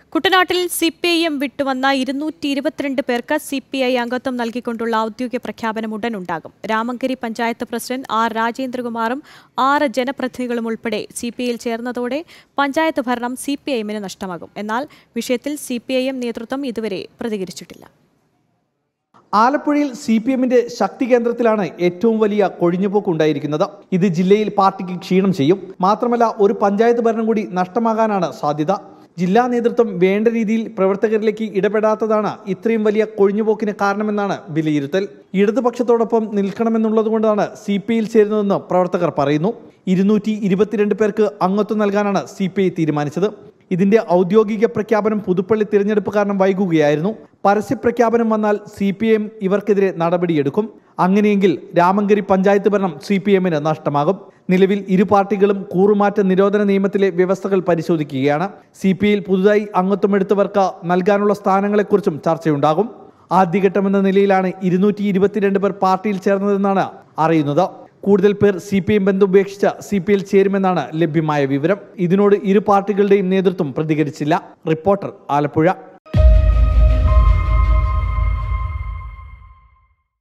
കുട്ടനാട്ടിൽ C P I M വിട്ടുവന്ന ഇരുന്നൂറ്റി ഇരുപത്തിരണ്ട് പേർക്ക് സി പി ഐ അംഗത്വം നൽകിക്കൊണ്ടുള്ള ഔദ്യോഗിക പ്രഖ്യാപനം ഉടൻ ഉണ്ടാകും രാമങ്കരി പഞ്ചായത്ത് പ്രസിഡന്റ് ആർ രാജേന്ദ്രകുമാറും ആറ് ജനപ്രതിനിധികളും ഉൾപ്പെടെ സി പി ഐയിൽ ചേർന്നതോടെ പഞ്ചായത്ത് ഭരണം സി പി ഐ എമ്മിന് നഷ്ടമാകും എന്നാൽ വിഷയത്തിൽ സി പി ഐ എം നേതൃത്വം ഇതുവരെ പ്രതികരിച്ചിട്ടില്ല ആലപ്പുഴയിൽ സി പി എമ്മിന്റെ ശക്തി കേന്ദ്രത്തിലാണ് ഏറ്റവും വലിയ കൊഴിഞ്ഞുപോക്ക് ഉണ്ടായിരിക്കുന്നത് ഇത് ജില്ലയിൽ പാർട്ടിക്ക് ക്ഷീണം ചെയ്യും മാത്രമല്ല ഒരു പഞ്ചായത്ത് ഭരണം കൂടി നഷ്ടമാകാനാണ് സാധ്യത ജില്ലാ നേതൃത്വം വേണ്ട രീതിയിൽ പ്രവർത്തകരിലേക്ക് ഇടപെടാത്തതാണ് ഇത്രയും വലിയ കൊഴിഞ്ഞുപോക്കിന് കാരണമെന്നാണ് വിലയിരുത്തൽ ഇടതുപക്ഷത്തോടൊപ്പം നിൽക്കണമെന്നുള്ളതുകൊണ്ടാണ് സി പി ഐയിൽ ചേരുന്നതെന്ന് പ്രവർത്തകർ പറയുന്നു ഇരുന്നൂറ്റി ഇരുപത്തിരണ്ട് പേർക്ക് അംഗത്വം നൽകാനാണ് സി പി ഐ തീരുമാനിച്ചത് ഇതിന്റെ ഔദ്യോഗിക പ്രഖ്യാപനം പുതുപ്പള്ളി തിരഞ്ഞെടുപ്പ് കാരണം വൈകുകയായിരുന്നു പരസ്യ പ്രഖ്യാപനം വന്നാൽ സി പി എം ഇവർക്കെതിരെ നടപടിയെടുക്കും അങ്ങനെയെങ്കിൽ രാമങ്കരി പഞ്ചായത്ത് ഭരണം സി പി എമ്മിന് നഷ്ടമാകും നിലവിൽ ഇരു പാർട്ടികളും കൂറുമാറ്റ നിരോധന നിയമത്തിലെ വ്യവസ്ഥകൾ പരിശോധിക്കുകയാണ് സി പി ഐയിൽ പുതുതായി അംഗത്വമെടുത്തവർക്ക് നൽകാനുള്ള സ്ഥാനങ്ങളെക്കുറിച്ചും ചർച്ചയുണ്ടാകും ആദ്യഘട്ടമെന്ന നിലയിലാണ് ഇരുന്നൂറ്റി ഇരുപത്തിരണ്ട് പേർ പാർട്ടിയിൽ ചേർന്നതെന്നാണ് അറിയുന്നത് കൂടുതൽ പേർ സി പി എം ബന്ധം ഉപേക്ഷിച്ച് സി പി എൽ ചേരുമെന്നാണ് ലഭ്യമായ വിവരം ഇതിനോട് ഇരു പാർട്ടികളുടെയും നേതൃത്വം പ്രതികരിച്ചില്ല റിപ്പോർട്ടർ ആലപ്പുഴ